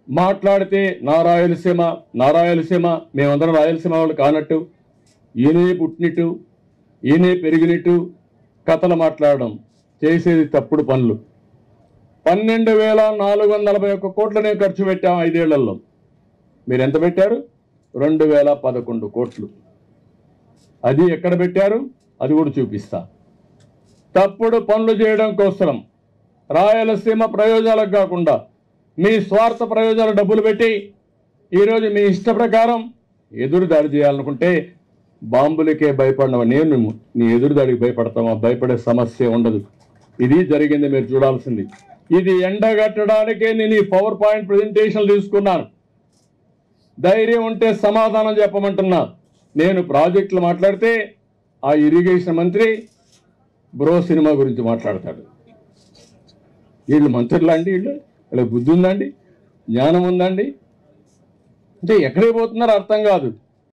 మాట్లాడితే నా రాయలసీమ నా రాయలసీమ మేమందరం రాయలసీమ వాళ్ళు కానట్టు ఈయనే పుట్టినట్టు ఈయనే పెరిగినట్టు కథలు మాట్లాడడం చేసేది తప్పుడు పనులు పన్నెండు వేల నాలుగు వందల నలభై ఒక్క కోట్లనే ఖర్చు పెట్టాం ఐదేళ్లలో మీరు ఎంత పెట్టారు రెండు వేల పదకొండు కోట్లు అది ఎక్కడ పెట్టారు అది కూడా చూపిస్తా తప్పుడు పనులు చేయడం కోసం రాయలసీమ ప్రయోజనాలకు కాకుండా మీ స్వార్థ ప్రయోజనాలు డబ్బులు పెట్టి ఈరోజు మీ ఇష్ట ప్రకారం ఎదురు దాడి చేయాలనుకుంటే బాంబులకే భయపడినవా నేను నీ ఎదురు దాడికి భయపడతామా భయపడే సమస్య ఉండదు ఇది జరిగింది మీరు చూడాల్సింది ఇది ఎండగట్టడానికే నేను ఈ పవర్ పాయింట్ ప్రజెంటేషన్ తీసుకున్నాను ధైర్యం ఉంటే సమాధానం చెప్పమంటున్నా నేను ప్రాజెక్టులు మాట్లాడితే ఆ ఇరిగేషన్ మంత్రి బ్రో సినిమా గురించి మాట్లాడతాడు వీళ్ళు మంత్రులు అండి వీళ్ళు వీళ్ళకి బుద్ధి ఉందండి జ్ఞానం ఉందండి అంటే ఎక్కడికి పోతున్నారో అర్థం కాదు